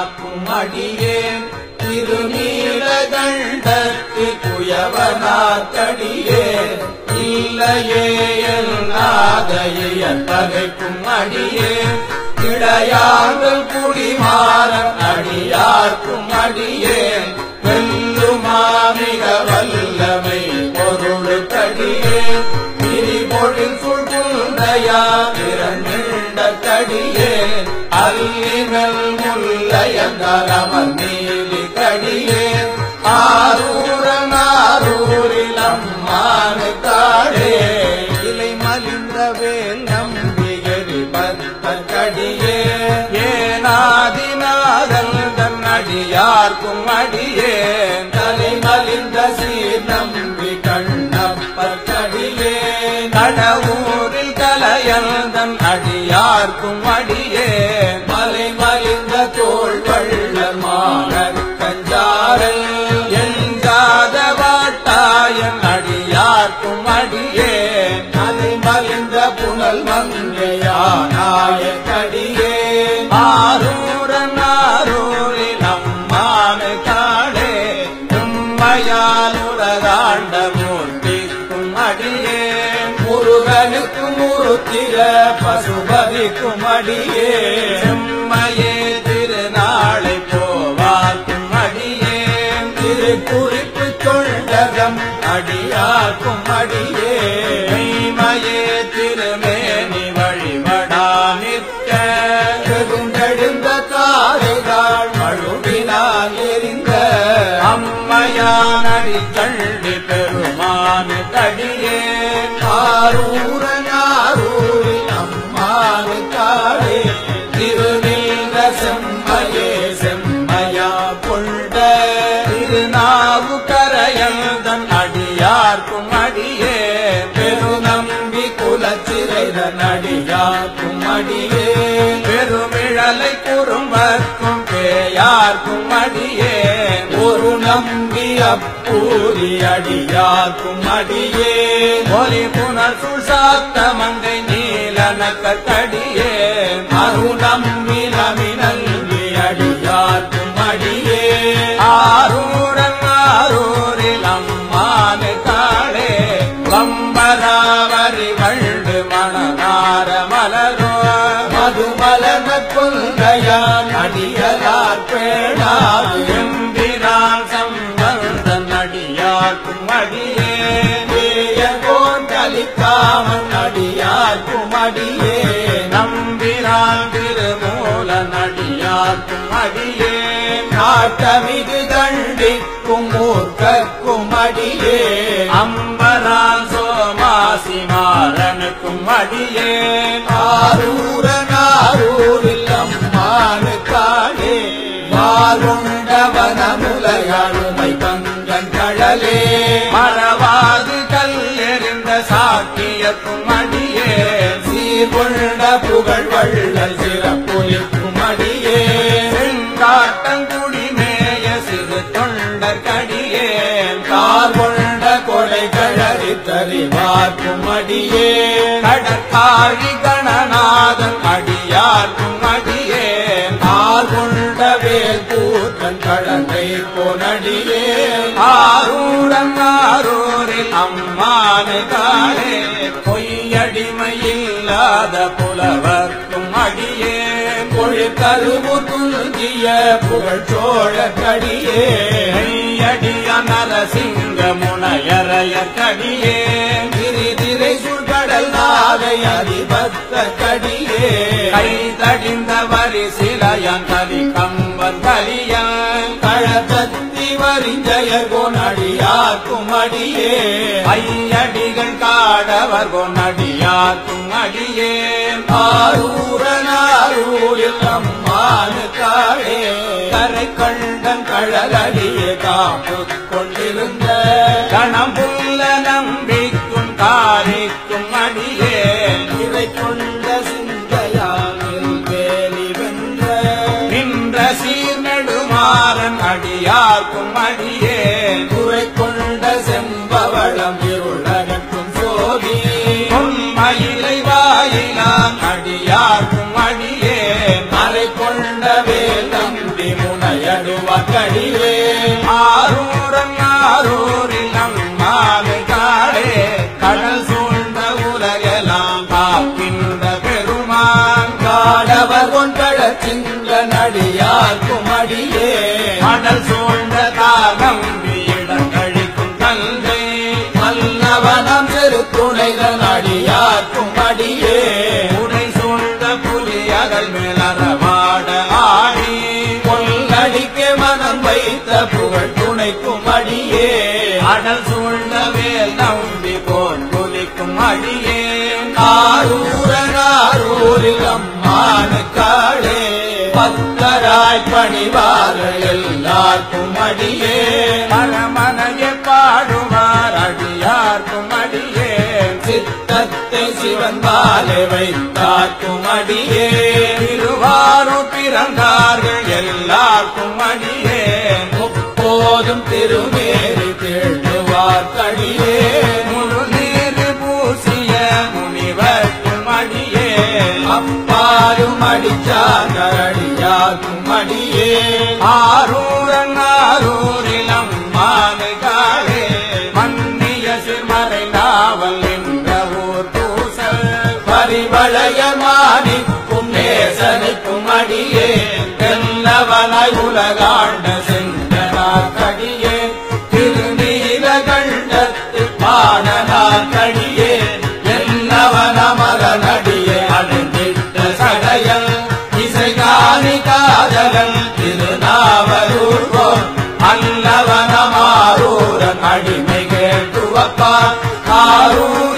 காக்கும் அடியேன் திருநீலகண்டத்து குயவனாக்கடியேன் இல்லையே எல்லாதைய பகைக்கும் அடியேன் இடையாங்கள் குடிமாறன் அடியார்க்கும் அடியேன் வெல்லுமாமிக வல்லமை பொருளுக்கடியேன் திரிபொழில் சுழ்குந்தையா இரண்ட கடியேன் அல்லிமல் முல்லையங்கரமர் நீலி கடியேன் ஆரூரன் ஆரூரில் அம்மானு காடே இலை மலிந்த வேல் நம்பியது பத்த கடியே ஏனாதிநாதல் தன் அடியார்க்கும் அடியேன் தலை மலிந்த சீர் நம்பி கண்ணப்பற்கடியே கடவுரில் கலையந்தன் அடியார்க்கும் அடியே மலை மலிந்த தோள் வள்ளமான கஞ்சாரல் எஞ்சாத வாட்டாயன் அடியார்க்கும் அடியே மலை மலிந்த புனல் மங்கையானாய கடியே ஆரூரன் ஆரூரில் அம்மானு காடே உம்மையால் உலகாண்ட மூர்த்திக்கும் அடியே முருகனுக்கும் முருத்திர பசுபதிக்கும் அடியே செம்மையே திருநாளை போவார்க்கும் அடியே திருக்குறிப்பு தொண்டகம் அடியார்க்கும் அடியே மெய்மையே திருமேனி வழிபடா நிற்க பெருங்கெழுந்த காரைகள் மழுவினால் எரிந்த அம்மையானடி தள்ளி பெருமானு தடியே ஆரூரனாரூரில் அம்மானு காடே திருநீல செம்மையே செம்மையா கொண்ட திருநாவு கரையந்தன் அடியார்க்கும் அடியே பெருநம்பி குலச்சிறைதன் அடியார்க்கும் அடியே பெருமிழலை குறும்பர்க்கும் பேயார்க்கும் அடியே ஒரு நம்பி அப்பூரி அடியார்க்கும் அடியே ஒலி புனர் சுசாத்த மங்கை நீலனக்க கடியே அருணம்பி நமினல்வி அடியார்க்கும் அடியே ஆரூரன் ஆரூரில் அம்மானு காளே வம்பராவரி வண்டு மணநார மலரோ மதுமலன கொள்கையான் அடியலார் பேணாது எம்பிரான் சம்பந்தன் அடியார்க்கும் அடியே கோன் கலிக்காமன் அடியார்க்கும் அடியே நம்பிரான் திருமூலன் அடியார்க்கும் அடியே நாட்டமிகு தண்டிக்கும் மூர்க்கக்கும் அடியே அம்பரான் சோமாசி மாறனுக்கும் அடியே ஆரூரனாரூரில் அம்மானு காடே வாருண்டவனமுலையாளுமை பங்கன் கடலே மறவாது கல் எறிந்த சாக்கியக்கும் அடியே சீர்கொண்ட புகழ் வள்ளல் சிறப்புலிக்கும் அடியே செங்காட்டங்குடி மேய சிறு தொண்டர் கடியே கார் கொண்ட கொடை கழறி தறிவார்க்கும் அடியே கடற்காழி கணநாதன் அடியார்க்கும் அடியே கார் கொண்ட வேல் கூத்தன் கடந்தை பொனடியே ஆரூரன் ஆரூரில் அம்மானு காடே பொய்யடிமை இல்லாத புலவர்க்கும் அடியே கொழுக்கருவு துல்கிய புகழ் சோழ கடியே அடிய நரசிங்க முனையறைய கடியே திரிதிரை சுழ்கடல் நாகை அதிபத்த கடியே கை தடிந்த வரி சிலையன் கலி கம்பன் கலியன் கழகத்தி வரிஞ்சய கொனடியாக்கும் அடியே ஐயடிகள் காடவர் கொனடியாக்கும் அடியே ஆரூரனாரூரில் அம்மானு காடே கரை கண்டன் கழலடியே காப்பு கொண்டிருந்த கணம்புள்ள நம்பிக்கும் காரிக்கும் அடியே இறை கொண்ட சிந்தையாவில் வேலி வென்ற நின்ற சீர்நெடுமாறன் அடியார்க்கும் அடியே குறை கொண்ட செம்பவளம் இருளகற்றும் சோதி உண்மையிலை வாயிலான் அடியார்க்கும் அடியே மறை கொண்ட வேல் நம்பி புகழ் துணைக்கும் அடியே அடல் சூழ்ந்த வேல் நம்பி போல் குதிக்கும் அடியே ஆரூரனாரூரில் அம்மானுக்காளே பக்தராய் பணிவார்கள் எல்லாருக்கும் அடியே மரமனைய பாடுவார் அடியார்க்கும் அடியே சித்தத்தை சிவன் பாலை வைத்தார்க்கும் அடியே திருவாரூர் பிறந்தார்கள் எல்லாருக்கும் அடியே முப்போதும் திருமேறி தேடுவார் கடியே முழு நீர் பூசிய முனிவர்க்கும் அடியே அப்பாலும் அடிச்சாங்கடியாக்கும் அடியே ஆரூரன் ஆரூரில் அம்மானுகாலே மன்னிய சிறுமறை நாவல் என்ற ஊர் பூசல் பரிவளையமானிக்கும் நேசனுக்கும் அடியே தெல்லவனாய் உலகாண்ட சென்றனாக்கடியே திருநீல கண்டத்து பாடனாக்கடியே என்னவன மகனடியே அடைந்திட்ட சடையல் இசைகாணி காதலன் திருநாவலூர் போல் அல்லவன மாறூரன் அடிமை கேட்டுவப்பார் ஆரூர்